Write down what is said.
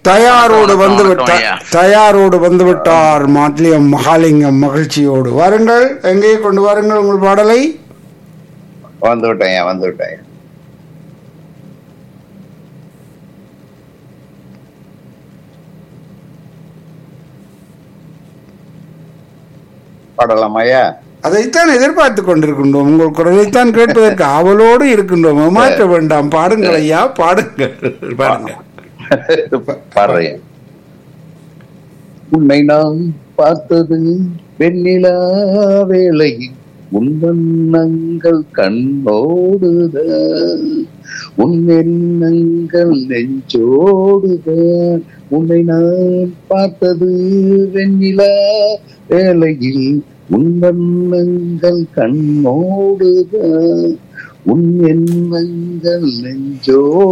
தயாரோடு வணக்கம், வந்து வணக்கம் விட்டார் ஐயா. தயாரோடு வந்து விட்டார் மாட்லியம் மகாலிங்கம் மகிழ்ச்சியோடு வாருங்கள் எங்கே கொண்டு வாருங்கள் உங்கள் பாடலை வந்து விட்டேன் வந்து விட்டேன் பாடலாம் ஐயா அதைத்தான் எதிர்பார்த்து கொண்டிருக்கின்றோம் உங்கள் குரலைத்தான் கேட்பதற்கு ஆவலோடு இருக்கின்றோம் மாற்ற வேண்டாம் பாடுங்கள் ஐயா பாடுங்கள் பாடுங்க பாடுறேன் உன்னை நான் பார்த்தது வெண்ணிலா வேளையில் உன்னங்கள் கண்ணோடுதான் உன் எண்ணங்கள் நெஞ்சோடுதான் உன்னை நான் பார்த்தது வெண்ணிலா வேளையில் உன்னங்கள் கண்ணோடுதான் உன் எண்ணங்கள் நெஞ்சோ